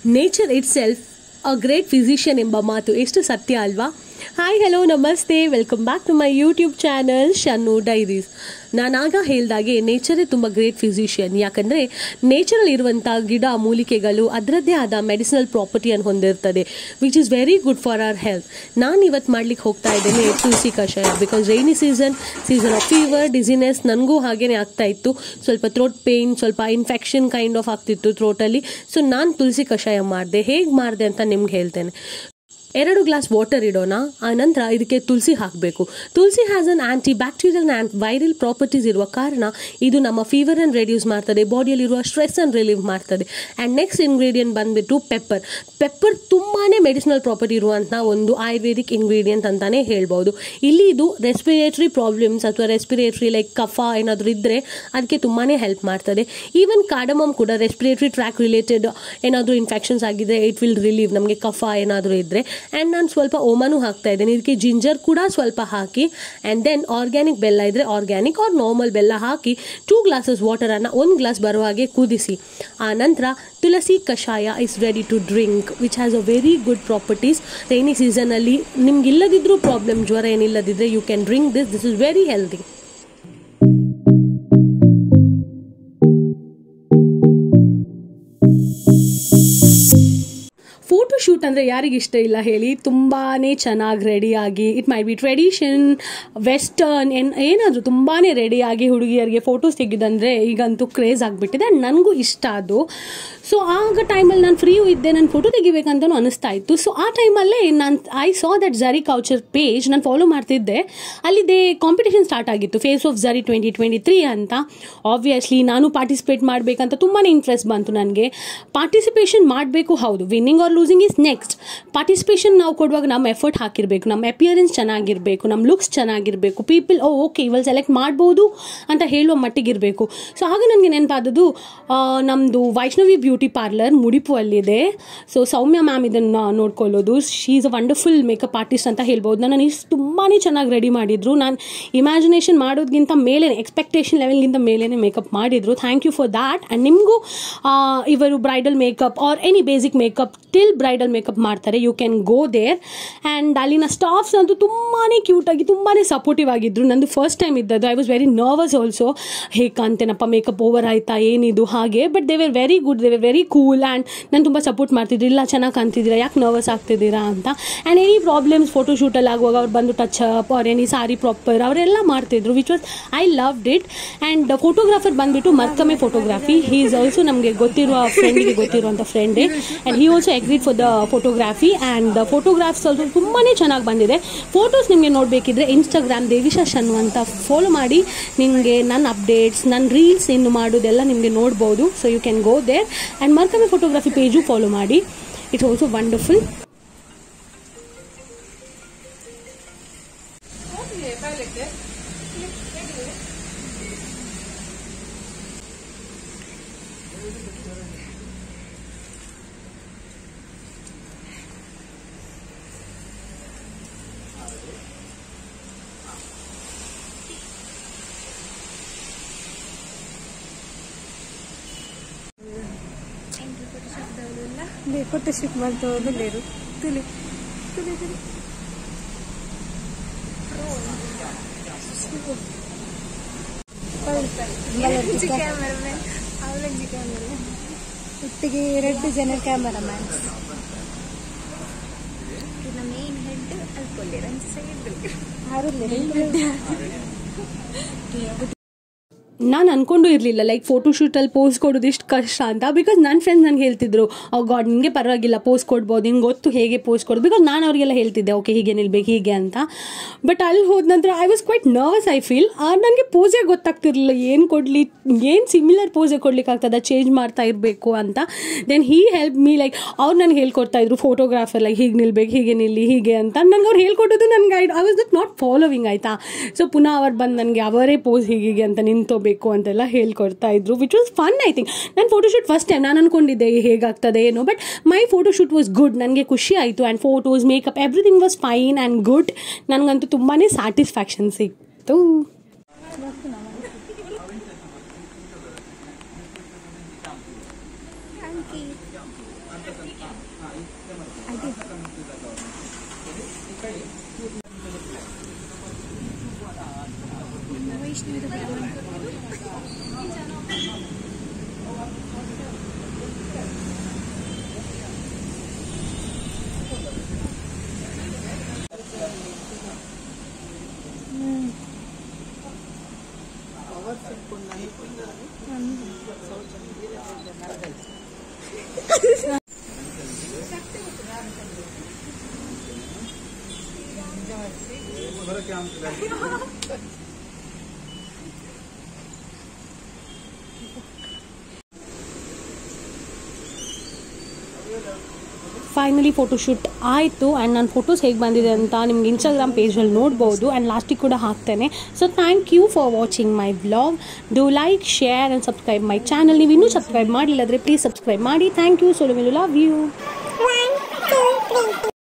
nature itself a great physician ಎಂಬ ಮಾತು ಎಷ್ಟು ಸತ್ಯ ಅಲ್ವಾ ಹಾಯ್ ಹಲೋ ನಮಸ್ತೆ welcome back to my YouTube channel Shannu diaries ನಾನಾಗ ಹೇಳ್ದಾಗೆ ನೇಚರೇ ತುಂಬ ಗ್ರೇಟ್ ಫಿಸಿಷಿಯನ್ ಯಾಕಂದರೆ ನೇಚರಲ್ಲಿ ಇರುವಂಥ ಗಿಡ ಮೂಲಿಕೆಗಳು ಅದರದ್ದೇ ಆದ ಮೆಡಿಸಿನಲ್ ಪ್ರಾಪರ್ಟಿಯನ್ನು ಹೊಂದಿರ್ತದೆ which is very good for our health ನಾನು ಇವತ್ತು ಮಾಡ್ಲಿಕ್ಕೆ ಹೋಗ್ತಾ ಇದ್ದೇನೆ tulsi kashaya because rainy season season of fever diseases ನನಗೂ ಹಾಗೇನೆ ಆಗ್ತಾ ಇತ್ತು ಸ್ವಲ್ಪ ಥ್ರೋಟ್ ಪೇಯ್ನ್ ಸ್ವಲ್ಪ ಇನ್ಫೆಕ್ಷನ್ ಕೈಂಡ್ ಆಫ್ ಆಗ್ತಿತ್ತು ಥ್ರೋಟಲ್ಲಿ ಸೊ ನಾನು ತುಳಸಿ ಕಷಾಯ ಮಾಡಿದೆ ಹೇಗೆ ಮಾಡಿದೆ ಅಂತ ನಿಮ್ಗೆ ಹೇಳ್ತೇನೆ ಎರಡು ಗ್ಲಾಸ್ ವಾಟರ್ ಇಡೋಣ ಆ ನಂತರ ಇದಕ್ಕೆ ತುಳಸಿ ಹಾಕಬೇಕು tulsi has an anti bacterial and viral properties ಇರುವ ಕಾರಣ ಇದು ನಮ್ಮ ಫೀವರ್ ಅನ್ನು ರೆಡ್ಯೂಸ್ ಮಾಡ್ತದೆ ಬಾಡಿಯಲ್ಲಿರುವ ಸ್ಟ್ರೆಸ್ ಅನ್ನು ರಿಲೀವ್ ಮಾಡ್ತದೆ ಆ್ಯಂಡ್ ನೆಕ್ಸ್ಟ್ ಇಂಗ್ರೀಡಿಯೆಂಟ್ ಬಂದ್ಬಿಟ್ಟು ಪೆಪ್ಪರ್ ಪೆಪ್ಪರ್ ತುಂಬಾ ಮೆಡಿಸಿನಲ್ ಪ್ರಾಪರ್ಟಿ ಇರುವಂಥ ಒಂದು ಆಯುರ್ವೇದಿಕ್ ಇಂಗ್ರೀಡಿಯೆಂಟ್ ಅಂತಾನೆ ಹೇಳ್ಬೋದು ಇಲ್ಲಿ ಇದು ರೆಸ್ಪಿರೇಟರಿ ಪ್ರಾಬ್ಲಮ್ಸ್ ಅಥವಾ ರೆಸ್ಪಿರೇಟರಿ ಲೈಕ್ ಕಫ ಏನಾದರೂ ಇದ್ದರೆ ಅದಕ್ಕೆ ತುಂಬಾ ಹೆಲ್ಪ್ ಮಾಡ್ತದೆ ಈವನ್ ಕಾರ್ಡಮಮ್ ಕೂಡ ರೆಸ್ಪಿರೇಟರಿ ಟ್ರ್ಯಾಕ್ ರಿಲೇಟೆಡ್ ಏನಾದರೂ ಇನ್ಫೆಕ್ಷನ್ಸ್ ಆಗಿದ್ರೆ ಇಟ್ ವಿಲ್ ರಿಲೀವ್ ನಮಗೆ ಕಫ ಏನಾದರೂ ಇದ್ದರೆ ಆ್ಯಂಡ್ ನಾನು ಸ್ವಲ್ಪ ಓಮನು ಹಾಕ್ತಾ ಇದ್ದೇನೆ ಇದಕ್ಕೆ ಜಿಂಜರ್ ಕೂಡ ಸ್ವಲ್ಪ ಹಾಕಿ ಆ್ಯಂಡ್ ದೆನ್ ಆರ್ಗ್ಯಾನಿಕ್ ಬೆಲ್ಲ ಇದ್ದರೆ ಆರ್ಗ್ಯಾನಿಕ್ ಆರ್ ನಾರ್ಮಲ್ ಬೆಲ್ಲ ಹಾಕಿ ಟೂ ಗ್ಲಾಸಸ್ ವಾಟರನ್ನು ಒಂದು ಗ್ಲಾಸ್ ಬರುವ ಹಾಗೆ ಕುದಿಸಿ ಆ ನಂತರ tulsi kashaya is ready to drink which has a very good properties rainy ಸೀಸನಲ್ಲಿ ನಿಮ್ಗೆ ಇಲ್ಲದಿದ್ರೂ ಪ್ರಾಬ್ಲಮ್ ಜ್ವರ ಏನಿಲ್ಲದಿದ್ದರೆ you can drink this this is very healthy photo shoot ಅಂದರೆ ಯಾರಿಗೆ ಇಷ್ಟ ಇಲ್ಲ ಹೇಳಿ ತುಂಬಾ ಚೆನ್ನಾಗಿ ರೆಡಿಯಾಗಿ it may be tradition western ಏನ್ ಏನಾದರೂ ತುಂಬಾ ರೆಡಿಯಾಗಿ ಹುಡುಗಿಯರಿಗೆ ಫೋಟೋಸ್ ತೆಗೆದಂದರೆ ಈಗಂತೂ ಕ್ರೇಜ್ ಆಗಿಬಿಟ್ಟಿದೆ ಆ್ಯಂಡ್ ನನಗೂ ಇಷ್ಟ ಅದು ಸೊ ಆಗ ಟೈಮಲ್ಲಿ ನಾನು ಫ್ರೀಯೂ ಇದ್ದೆ ನಾನು ಫೋಟೋ ತೆಗಿಬೇಕಂತಲೂ ಅನಿಸ್ತಾ ಇತ್ತು ಸೊ ಆ ಟೈಮಲ್ಲೇ ನಾನು ಐ ಸಾ ದಟ್ ಜರಿ ಕೌಚರ್ ಪೇಜ್ ನಾನು ಫಾಲೋ ಮಾಡ್ತಿದ್ದೆ ಅಲ್ಲಿದೆ ಕಾಂಪಿಟೇಷನ್ ಸ್ಟಾರ್ಟ್ ಆಗಿತ್ತು face of Zari twenty twenty three ಅಂತ ಆಬ್ವಿಯಸ್ಲಿ ನಾನು ಪಾರ್ಟಿಸಿಪೇಟ್ ಮಾಡಬೇಕಂತ ತುಂಬಾ ಇಂಟ್ರೆಸ್ಟ್ ಬಂತು ನನಗೆ ಪಾರ್ಟಿಸಿಪೇಷನ್ ಮಾಡಬೇಕು ಹೌದು winning or losing is next participation ನಾವು ಕೊಡುವಾಗ ನಮ್ಮ ಎಫರ್ಟ್ ಹಾಕಿರಬೇಕು ನಮ್ಮ ಅಪಿಯರೆನ್ಸ್ ಚೆನ್ನಾಗಿರಬೇಕು ನಮ್ಮ ಲುಕ್ಸ್ ಚೆನ್ನಾಗಿರಬೇಕು ಪೀಪಲ್ ಓ ಓಕೆ ಇವಾಗ ಸೆಲೆಕ್ಟ್ ಮಾಡ್ಬೋದು ಅಂತ ಹೇಳುವ ಮಟ್ಟಿಗಿರಬೇಕು ಸೊ ಆಗ ನನಗೆ ನೆನಪಾದದ್ದು ನಮ್ಮದು ವೈಷ್ಣವಿ ಬ್ಯೂಟಿ ಪಾರ್ಲರ್ ಮುಡಿಪು ಅಲ್ಲಿದೆ ಸೊ ಸೌಮ್ಯ ಮ್ಯಾಮ್ ಇದನ್ನು ನೋಡ್ಕೊಳ್ಳೋದು she is a wonderful makeup artist ಅಂತ ಹೇಳ್ಬೋದು ನನ್ನ ಇಷ್ಟು ತುಂಬಾ ಚೆನ್ನಾಗಿ ರೆಡಿ ಮಾಡಿದ್ರು ನಾನು ಇಮ್ಯಾಜಿನೇಷನ್ ಮಾಡೋದ್ಗಿಂತ ಮೇಲೆ ಎಕ್ಸ್ಪೆಕ್ಟೇಷನ್ ಲೆವೆಲ್ಗಿಂತ ಮೇಲೇ ಮೇಕಪ್ ಮಾಡಿದ್ರು thank you for that and ನಿಮಗೂ ಇವರು bridal makeup or any basic makeup till bridal makeup ಮಾಡ್ತಾರೆ you can go there and ಅಲ್ಲಿನ ಸ್ಟಾಫ್ಸ್ ಅಂತೂ ತುಂಬಾ ಕ್ಯೂಟಾಗಿ ತುಂಬಾ ಸಪೋರ್ಟಿವ್ ಆಗಿದ್ರು ನಂದು ಫಸ್ಟ್ ಟೈಮ್ ಇದ್ದದ್ದು I was very nervous also ಹೇಗೆ ಕಾಣ್ತೇನಪ್ಪ ಮೇಕಪ್ ಓವರ್ ಆಯ್ತಾ ಏನಿದು ಹಾಗೆ but they were very good they were very cool and ನಾನು ತುಂಬ ಸಪೋರ್ಟ್ ಮಾಡ್ತಿದ್ರು ಇಲ್ಲ ಚೆನ್ನಾಗಿ ಕಾಣ್ತಿದ್ದೀರಾ ಯಾಕೆ ನರ್ವಸ್ ಆಗ್ತಿದ್ದೀರಾ ಅಂತ ಆ್ಯಂಡ್ ಎನಿ ಪ್ರಾಬ್ಲಮ್ಸ್ ಫೋಟೋಶೂಟಲ್ಲಿ ಆಗುವಾಗ ಅವ್ರು ಬಂದು touch up or any sari proper ಅವರೆಲ್ಲ ಮಾಡ್ತಿದ್ರು which was I loved it and photographer ಬಂದುಬಿಟ್ಟು Markame photography he is also ನಮಗೆ ಗೊತ್ತಿರುವ ಫ್ರೆಂಡಿಗೆ ಗೊತ್ತಿರುವಂಥ ಫ್ರೆಂಡೇ and he also agreed for the photography and photographs also ತುಂಬಾ ಚೆನ್ನಾಗಿ ಬಂದಿದೆ ಫೋಟೋಸ್ ನಿಮಗೆ ನೋಡಬೇಕಿದ್ರೆ ಇನ್ಸ್ಟಾಗ್ರಾಮ್ ದೇವಿಶಾ ಶನ್ನು ಅಂತ ಫಾಲೋ ಮಾಡಿ ನಿಮಗೆ ನನ್ನ ಅಪ್ಡೇಟ್ಸ್ ನನ್ನ ರೀಲ್ಸ್ ಏನು ಮಾಡೋದೆಲ್ಲ ನಿಮಗೆ ನೋಡ್ಬೋದು so you can go there and Markame photography page follow ಮಾಡಿ it's also wonderful photo shoot ಮಾಡ್ತಾ లేరు ತುಲಿ ತುಲಿ ತುಲಿ ಕ್ಯಾಮರಾಮನ್ ಅವಳಂಜಿ ಕ್ಯಾಮರಾ ಒಟ್ಟಿಗೆ ರೆಡ್ ಜನ ಕ್ಯಾಮರಾಮ್ಯಾನ್ಸ್ ಮೇನ್ ಹೆಡ್ ಅಲ್ಕೊಳ್ಳಿ ರಂಜಿ ಸೈಡ್ ಆರು ನಾನು ಅನ್ಕೊಂಡು ಇರಲಿಲ್ಲ ಲೈಕ್ ಫೋಟೋ ಶೂಟಲ್ಲಿ ಪೋಸ್ ಕೊಡೋದು ಇಷ್ಟು ಕಷ್ಟ ಅಂತ ಬಿಕಾಸ್ ನನ್ನ ಫ್ರೆಂಡ್ಸ್ ನನಗೆ ಹೇಳ್ತಿದ್ರು ಓ ಗಾಡ್ ನಿಮಗೆ ಪರವಾಗಿಲ್ಲ ಪೋಸ್ ಕೊಡ್ಬೋದು ನಿಂಗೆ ಗೊತ್ತು ಹೇಗೆ ಪೋಸ್ ಕೊಡೋದು ಬಿಕಾಸ್ ನಾನು ಅವರಿಗೆಲ್ಲ ಹೇಳ್ತಿದ್ದೆ ಓಕೆ ಹೀಗೆ ನಿಲ್ಬೇಕು ಹೀಗೆ ಅಂತ ಬಟ್ ಅಲ್ಲಿ ಹೋದ ನಂತರ I was quite nervous I feel ನನಗೆ ಪೋಸೇ ಗೊತ್ತಾಗ್ತಿರ್ಲಿಲ್ಲ ಏನು ಕೊಡಲಿ ಏನು ಸಿಮಿಲರ್ ಪೋಸೇ ಕೊಡ್ಲಿಕ್ಕೆ ಆಗ್ತದ ಚೇಂಜ್ ಮಾಡ್ತಾ ಇರಬೇಕು ಅಂತ then he help me like ಅವ್ರು ನನಗೆ ಹೇಳ್ಕೊಡ್ತಾ ಇದ್ರು ಫೋಟೋಗ್ರಾಫರ್ ಲೈಕ್ ಹೀಗೆ ನಿಲ್ಬೇಕು ಹೀಗೆ ನಿಲ್ಲಿ ಹೀಗೆ ಅಂತ ನನಗೆ ಅವ್ರು ಹೇಳ್ಕೊಟ್ಟದ್ದು ನನಗೆ I I was that not following ಆಯಿತಾ ಸೊ ಪುನಃ ಅವ್ರು ಬಂದು ನನಗೆ ಅವರೇ ಪೋಸ್ ಹೀಗೆ ಅಂತ ನಿಂತೋಬೇಕು ಅಂತೆಲ್ಲ ಹೇಳ್ಕೊಡ್ತಾ ಇದ್ರು which was fun I think ನನ್ನ ಫೋಟೋಶೂಟ್ ಫಸ್ಟ್ ಟೈಮ್ ನಾನು ಅನ್ಕೊಂಡಿದ್ದೆ ಹೇಗಾಗ್ತದೆ ಏನೋ but my photoshoot was good ನನಗೆ ಖುಷಿ ಆಯಿತು and photos makeup everything was fine and good ನನಗಂತೂ ತುಂಬಾ ಸ್ಯಾಟಿಸ್ಫ್ಯಾಕ್ಷನ್ ಸಿಕ್ತು ಅಂಕಿ ಫೈನಲಿ ಫೋಟೋಶೂಟ್ ಆಯಿತು ಆ್ಯಂಡ್ ನನ್ನ ಫೋಟೋಸ್ ಹೇಗೆ ಬಂದಿದೆ ಅಂತ ನಿಮ್ಗೆ ಇನ್ಸ್ಟಾಗ್ರಾಮ್ ಪೇಜಲ್ಲಿ ನೋಡ್ಬೋದು ಆ್ಯಂಡ್ ಲಾಸ್ಟಿಗೆ ಕೂಡ ಹಾಕ್ತೇನೆ so thank you for watching my vlog do like share and subscribe my channel ನೀವು ಇನ್ನೂ ಸಬ್ಸ್ಕ್ರೈಬ್ ಮಾಡಿಲ್ಲ ಅಂದರೆ ಪ್ಲೀಸ್ ಸಬ್ಸ್ಕ್ರೈಬ್ ಮಾಡಿ thank you so will love you